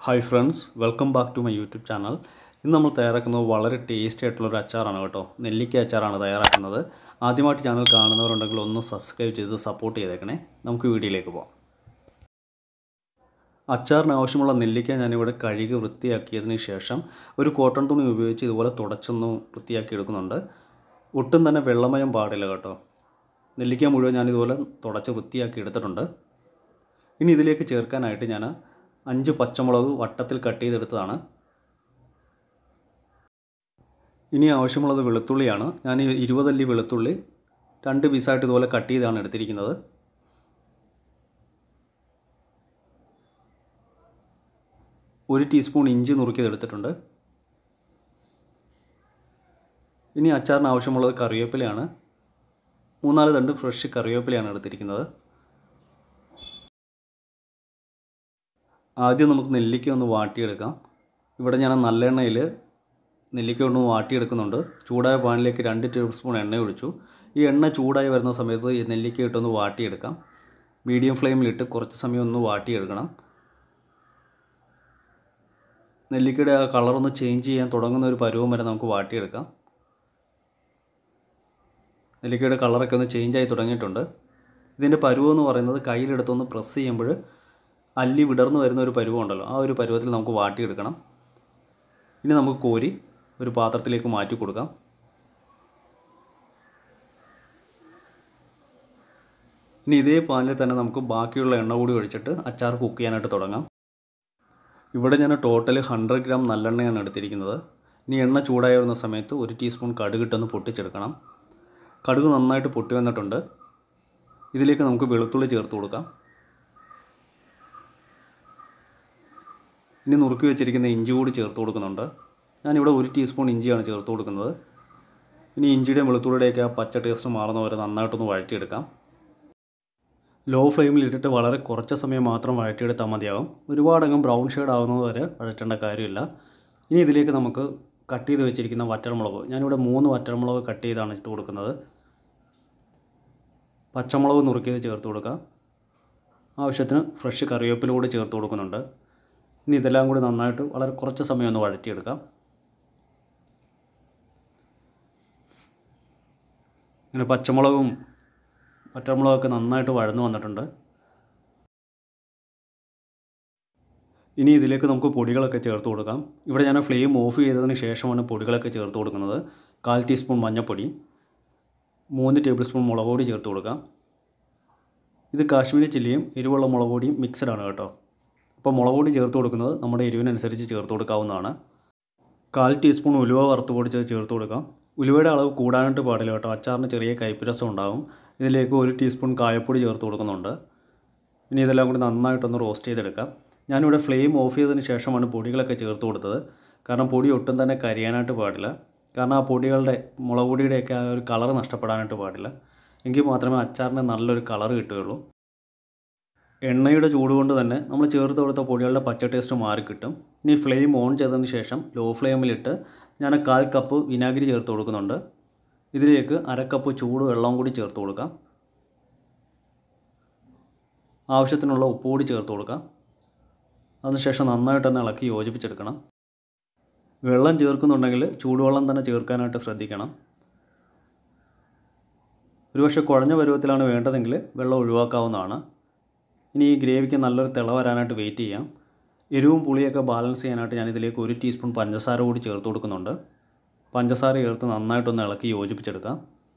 hi friends welcome back to my YouTube channel ഇന്ന് നമ്മൾ തയ്യാറാക്കുന്നത് വളരെ ടേസ്റ്റി ആയിട്ടുള്ള ഒരു അച്ചാറാണ് കേട്ടോ നെല്ലിക്ക അച്ചാറാണ് തയ്യാറാക്കുന്നത് ആദ്യമായിട്ട് ചാനൽ കാണുന്നവരുണ്ടെങ്കിൽ ഒന്ന് സബ്സ്ക്രൈബ് ചെയ്ത് സപ്പോർട്ട് ചെയ്തേക്കണേ നമുക്ക് വീഡിയോയിലേക്ക് പോകാം അച്ചാറിന് ആവശ്യമുള്ള നെല്ലിക്ക ഞാനിവിടെ കഴുകി വൃത്തിയാക്കിയതിന് ശേഷം ഒരു കോട്ടൺ തുണി ഉപയോഗിച്ച് ഇതുപോലെ തുടച്ചൊന്ന് വൃത്തിയാക്കി എടുക്കുന്നുണ്ട് ഒട്ടും തന്നെ വെള്ളമയം പാടില്ല കേട്ടോ നെല്ലിക്ക മുഴുവൻ ഞാനിതുപോലെ തുടച്ച് വൃത്തിയാക്കി എടുത്തിട്ടുണ്ട് ഇനി ഇതിലേക്ക് ചേർക്കാനായിട്ട് ഞാൻ അഞ്ച് പച്ചമുളക് വട്ടത്തിൽ കട്ട് ചെയ്തെടുത്തതാണ് ഇനി ആവശ്യമുള്ളത് വെളുത്തുള്ളിയാണ് ഞാൻ ഈ ഇരുപതല്ലി വെളുത്തുള്ളി രണ്ട് പീസായിട്ട് ഇതുപോലെ കട്ട് ചെയ്താണ് എടുത്തിരിക്കുന്നത് ഒരു ടീസ്പൂൺ ഇഞ്ചി നുറുക്കിയതെടുത്തിട്ടുണ്ട് ഇനി അച്ചാറിന് ആവശ്യമുള്ളത് കറിവേപ്പിലയാണ് മൂന്നാല് തണ്ട് ഫ്രഷ് കറിവേപ്പിലയാണ് എടുത്തിരിക്കുന്നത് ആദ്യം നമുക്ക് നെല്ലിക്ക ഒന്ന് വാട്ടിയെടുക്കാം ഇവിടെ ഞാൻ നല്ലെണ്ണയിൽ നെല്ലിക്ക ഒന്ന് വാട്ടിയെടുക്കുന്നുണ്ട് ചൂടായ പാനിലേക്ക് രണ്ട് ടേബിൾ സ്പൂൺ എണ്ണ ഒഴിച്ചു ഈ എണ്ണ ചൂടായി വരുന്ന സമയത്ത് ഈ നെല്ലിക്ക ഇട്ടൊന്ന് വാട്ടിയെടുക്കാം മീഡിയം ഫ്ലെയിമിലിട്ട് കുറച്ച് സമയം ഒന്ന് വാട്ടിയെടുക്കണം നെല്ലിക്കയുടെ ആ കളറൊന്ന് ചേഞ്ച് ചെയ്യാൻ തുടങ്ങുന്ന ഒരു പരുവം വരെ നമുക്ക് വാട്ടിയെടുക്കാം നെല്ലിക്കയുടെ കളറൊക്കെ ഒന്ന് ചേഞ്ച് ആയി തുടങ്ങിയിട്ടുണ്ട് ഇതിൻ്റെ പരുവം എന്ന് പറയുന്നത് കയ്യിലെടുത്തൊന്ന് പ്രസ് ചെയ്യുമ്പോൾ അല്ലി വിടർന്നു വരുന്ന ഒരു പരുവമുണ്ടല്ലോ ആ ഒരു പരുവത്തിൽ നമുക്ക് വാട്ടിയെടുക്കണം ഇനി നമുക്ക് കോരി ഒരു പാത്രത്തിലേക്ക് മാറ്റി കൊടുക്കാം ഇനി ഇതേ പാനിൽ തന്നെ നമുക്ക് ബാക്കിയുള്ള എണ്ണ കൂടി ഒഴിച്ചിട്ട് അച്ചാർ കുക്ക് ചെയ്യാനായിട്ട് തുടങ്ങാം ഇവിടെ ഞാൻ ടോട്ടൽ ഹൺഡ്രഡ് ഗ്രാം നല്ലെണ്ണയാണ് എടുത്തിരിക്കുന്നത് ഇനി എണ്ണ ചൂടായി വരുന്ന സമയത്ത് ഒരു ടീസ്പൂൺ കടുകിട്ടൊന്ന് പൊട്ടിച്ചെടുക്കണം കടുക് നന്നായിട്ട് പൊട്ടി വന്നിട്ടുണ്ട് ഇതിലേക്ക് നമുക്ക് വെളുത്തുള്ളി ചേർത്ത് കൊടുക്കാം ഇനി നുറുക്കി വെച്ചിരിക്കുന്ന ഇഞ്ചി കൂടി ചേർത്ത് കൊടുക്കുന്നുണ്ട് ഞാനിവിടെ ഒരു ടീസ്പൂൺ ഇഞ്ചിയാണ് ചേർത്ത് കൊടുക്കുന്നത് ഇനി ഇഞ്ചിയുടെയും വെളുത്തുള്ളിയുടെയൊക്കെ ആ പച്ച ടേസ്റ്റ് മാറുന്നവരെ നന്നായിട്ടൊന്ന് വഴറ്റിയെടുക്കാം ലോ ഫ്ലെയിമിൽ ഇട്ടിട്ട് വളരെ കുറച്ച് സമയം മാത്രം വഴറ്റിയെടുത്താൽ മതിയാകും ഒരുപാടങ്ങ് ബ്രൗൺ ഷെയ്ഡ് ആകുന്നത് വരെ വഴറ്റേണ്ട കാര്യമില്ല ഇനി ഇതിലേക്ക് നമുക്ക് കട്ട് ചെയ്ത് വെച്ചിരിക്കുന്ന വറ്റൽമുളക് ഞാനിവിടെ മൂന്ന് വറ്റൽമുളക് കട്ട് ചെയ്താണ് ഇട്ട് കൊടുക്കുന്നത് പച്ചമുളക് നുറുക്കിയത് ചേർത്ത് കൊടുക്കാം ആവശ്യത്തിന് ഫ്രഷ് കറിവേപ്പില കൂടി ചേർത്ത് കൊടുക്കുന്നുണ്ട് ഇനി ഇതെല്ലാം കൂടി നന്നായിട്ട് വളരെ കുറച്ച് സമയം ഒന്ന് വഴറ്റിയെടുക്കാം ഇങ്ങനെ പച്ചമുളകും പച്ചമുളകൊക്കെ നന്നായിട്ട് വഴന്നു വന്നിട്ടുണ്ട് ഇനി ഇതിലേക്ക് നമുക്ക് പൊടികളൊക്കെ ചേർത്ത് കൊടുക്കാം ഇവിടെ ഞാൻ ഫ്ലെയിം ഓഫ് ചെയ്തതിന് ശേഷമാണ് പൊടികളൊക്കെ ചേർത്ത് കൊടുക്കുന്നത് കാൽ ടീസ്പൂൺ മഞ്ഞൾപ്പൊടി മൂന്ന് ടേബിൾ സ്പൂൺ മുളക് പൊടി ചേർത്ത് കൊടുക്കാം ഇത് കാശ്മീരി ചില്ലിയും എരിവുള്ള മുളക് പൊടിയും മിക്സഡാണ് കേട്ടോ അപ്പോൾ മുളക് പൊടി ചേർത്ത് കൊടുക്കുന്നത് നമ്മുടെ എരിവിനനുസരിച്ച് ചേർത്ത് കൊടുക്കാവുന്നതാണ് കാൽ ടീസ്പൂൺ ഉലുവ വറുത്ത് പൊടിച്ച് ചേർത്ത് കൊടുക്കാം ഉലുവയുടെ അളവ് കൂടാനായിട്ട് പാടില്ല കേട്ടോ അച്ചാറിന് ചെറിയ കയ്പ്പ് രസം ഉണ്ടാകും ഇതിലേക്ക് ഒരു ടീസ്പൂൺ കായപ്പൊടി ചേർത്ത് കൊടുക്കുന്നുണ്ട് ഇനി ഇതെല്ലാം കൂടി നന്നായിട്ടൊന്ന് റോസ്റ്റ് ചെയ്തെടുക്കാം ഞാനിവിടെ ഫ്ലെയിം ഓഫ് ചെയ്തതിന് ശേഷമാണ് പൊടികളൊക്കെ ചേർത്ത് കൊടുത്തത് കാരണം പൊടി ഒട്ടും തന്നെ കരിയാനായിട്ട് പാടില്ല കാരണം ആ പൊടികളുടെ മുളക് പൊടിയുടെയൊക്കെ ആ ഒരു കളർ നഷ്ടപ്പെടാനായിട്ട് പാടില്ല എങ്കിൽ മാത്രമേ അച്ചാറിന് നല്ലൊരു കളർ കിട്ടുകയുള്ളൂ എണ്ണയുടെ ചൂട് കൊണ്ട് തന്നെ നമ്മൾ ചേർത്ത് കൊടുത്ത പൊടികളുടെ പച്ച ടേസ്റ്റ് മാറിക്കിട്ടും ഇനി ഫ്ലെയിം ഓൺ ചെയ്തതിന് ശേഷം ലോ ഫ്ലെയിമിലിട്ട് ഞാൻ കാൽ കപ്പ് വിനാഗിരി ചേർത്ത് കൊടുക്കുന്നുണ്ട് ഇതിലേക്ക് അര കപ്പ് ചൂട് വെള്ളം കൂടി ചേർത്ത് കൊടുക്കാം ആവശ്യത്തിനുള്ള ഉപ്പ് കൂടി ചേർത്ത് കൊടുക്കാം അതിനുശേഷം നന്നായിട്ടൊന്ന് ഇളക്കി യോജിപ്പിച്ചെടുക്കണം വെള്ളം ചേർക്കുന്നുണ്ടെങ്കിൽ ചൂടുവെള്ളം തന്നെ ചേർക്കാനായിട്ട് ശ്രദ്ധിക്കണം ഒരുപക്ഷെ കുഴഞ്ഞ പരുവത്തിലാണ് വേണ്ടതെങ്കിൽ വെള്ളം ഒഴിവാക്കാവുന്നതാണ് ഇനി ഈ ഗ്രേവിക്ക് നല്ലൊരു തിള വരാനായിട്ട് വെയിറ്റ് ചെയ്യാം എരിവും പുളിയൊക്കെ ബാലൻസ് ചെയ്യാനായിട്ട് ഞാൻ ഇതിലേക്ക് ഒരു ടീസ്പൂൺ പഞ്ചസാര കൂടി ചേർത്ത് കൊടുക്കുന്നുണ്ട് പഞ്ചസാര ചേർത്ത് നന്നായിട്ടൊന്ന് ഇളക്കി യോജിപ്പിച്ചെടുക്കാം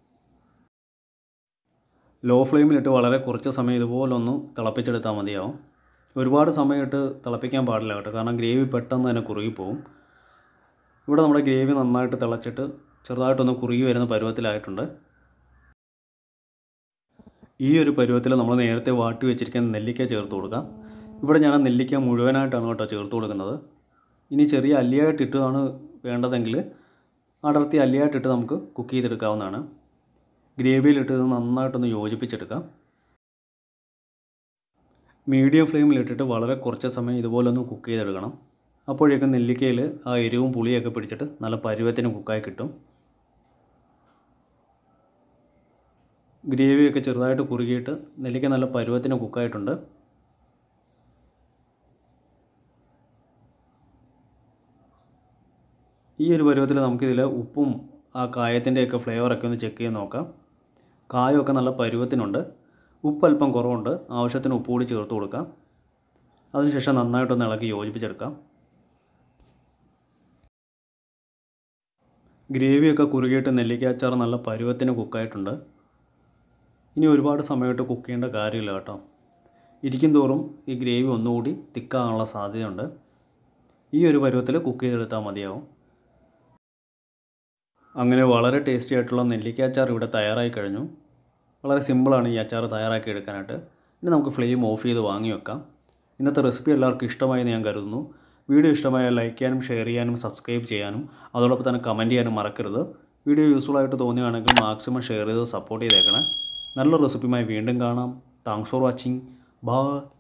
ലോ ഫ്ലെയിമിലിട്ട് വളരെ കുറച്ച് സമയം ഇതുപോലൊന്ന് തിളപ്പിച്ചെടുത്താൽ മതിയാവും ഒരുപാട് സമയമിട്ട് തിളപ്പിക്കാൻ പാടില്ല കേട്ടോ കാരണം ഗ്രേവി പെട്ടെന്ന് തന്നെ കുറുകിപ്പോവും ഇവിടെ നമ്മുടെ ഗ്രേവി നന്നായിട്ട് തിളച്ചിട്ട് ചെറുതായിട്ടൊന്ന് കുറുകി വരുന്ന പരുവത്തിലായിട്ടുണ്ട് ഈ ഒരു പരുവത്തിൽ നമ്മൾ നേരത്തെ വാട്ടി വെച്ചിരിക്കുന്ന നെല്ലിക്ക ചേർത്ത് കൊടുക്കാം ഇവിടെ ഞാൻ നെല്ലിക്ക മുഴുവനായിട്ടാണ് കേട്ടോ ചേർത്ത് കൊടുക്കുന്നത് ഇനി ചെറിയ അല്ലിയായിട്ടിട്ടാണ് വേണ്ടതെങ്കിൽ അടർത്തി അല്ലിയായിട്ടിട്ട് നമുക്ക് കുക്ക് ചെയ്തെടുക്കാവുന്നതാണ് ഗ്രേവിയിലിട്ട് ഇത് നന്നായിട്ടൊന്ന് യോജിപ്പിച്ചെടുക്കാം മീഡിയം ഫ്ലെയിമിലിട്ടിട്ട് വളരെ കുറച്ച് സമയം ഇതുപോലെ ഒന്ന് കുക്ക് ചെയ്തെടുക്കണം അപ്പോഴേക്കും നെല്ലിക്കയിൽ ആ എരിവും പുളിയൊക്കെ പിടിച്ചിട്ട് നല്ല പരുവത്തിന് കുക്കായി കിട്ടും ഗ്രേവിയൊക്കെ ചെറുതായിട്ട് കുറുകിയിട്ട് നെല്ലിക്ക നല്ല പരുവത്തിന് കുക്കായിട്ടുണ്ട് ഈ ഒരു പരുവത്തിൽ നമുക്കിതിൽ ഉപ്പും ആ കായത്തിൻ്റെയൊക്കെ ഫ്ലേവറൊക്കെ ഒന്ന് ചെക്ക് ചെയ്ത് നോക്കാം കായമൊക്കെ നല്ല പരുവത്തിനുണ്ട് ഉപ്പ് അല്പം കുറവുണ്ട് ആവശ്യത്തിന് ഉപ്പ് കൂടി ചേർത്ത് കൊടുക്കാം അതിനുശേഷം നന്നായിട്ടൊന്ന് ഇളക്കി യോജിപ്പിച്ചെടുക്കാം ഗ്രേവിയൊക്കെ കുറുകിയിട്ട് നെല്ലിക്ക അച്ചാർ നല്ല പരുവത്തിന് കുക്കായിട്ടുണ്ട് ഇനി ഒരുപാട് സമയമായിട്ട് കുക്ക് ചെയ്യേണ്ട കാര്യമില്ല കേട്ടോ ഇരിക്കും തോറും ഈ ഗ്രേവി ഒന്നുകൂടി തിക്കാകാനുള്ള സാധ്യതയുണ്ട് ഈ ഒരു പരുവത്തിൽ കുക്ക് ചെയ്തെടുത്താൽ മതിയാവും അങ്ങനെ വളരെ ടേസ്റ്റി ആയിട്ടുള്ള നെല്ലിക്ക അച്ചാർ ഇവിടെ തയ്യാറായി കഴിഞ്ഞു വളരെ സിമ്പിളാണ് ഈ അച്ചാർ തയ്യാറാക്കി എടുക്കാനായിട്ട് ഇനി നമുക്ക് ഫ്ലെയിം ഓഫ് ചെയ്ത് വാങ്ങി വെക്കാം ഇന്നത്തെ റെസിപ്പി എല്ലാവർക്കും ഇഷ്ടമായി എന്ന് ഞാൻ കരുതുന്നു വീഡിയോ ഇഷ്ടമായാൽ ലൈക്ക് ചെയ്യാനും ഷെയർ ചെയ്യാനും സബ്സ്ക്രൈബ് ചെയ്യാനും അതോടൊപ്പം തന്നെ കമൻറ്റ് ചെയ്യാനും മറക്കരുത് വീഡിയോ യൂസ്ഫുൾ ആയിട്ട് തോന്നുകയാണെങ്കിൽ മാക്സിമം ഷെയർ ചെയ്ത് സപ്പോർട്ട് ചെയ്തേക്കണേ നല്ല റെസിപ്പിയുമായി വീണ്ടും കാണാം താങ്ക്സ് ഫോർ വാച്ചിങ് ബൈ